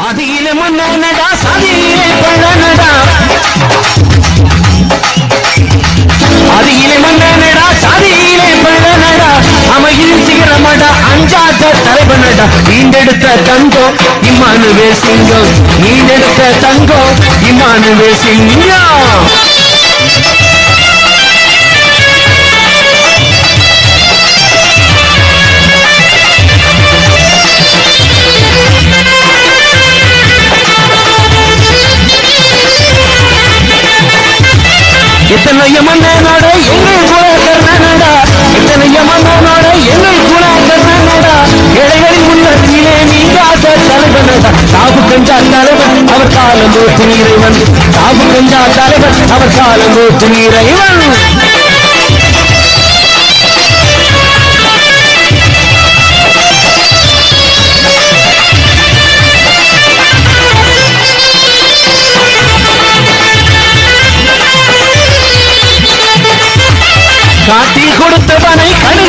சதியில மன்னனடா சதியிலே பள்ளனடா அதியிலே மன்னனடா சதியிலே பள்ளனடா அமையில் சிகரமடா அஞ்சாத தலைவனடா ஈண்டெடுத்த தங்கம் இம்மானுவே சிங்கம் ஈண்டெடுத்த தங்கம் இம்மானுவே சிங்கம் எத்தனை யமனோட எங்கள் குல கர்ணனடா எத்தனை யமனோட எங்கள் குல கர்ணனடா இளைஞரின் உள்ளத்திலே நீங்காத தலைவனடா சாபு கஞ்சா தலைவன் அவர் காலம் போத்து இறைவன் சாபு கஞ்சா தலைவன் அவர் காலம் போத்து இறைவன் காட்டி கொடுத்தவனை கண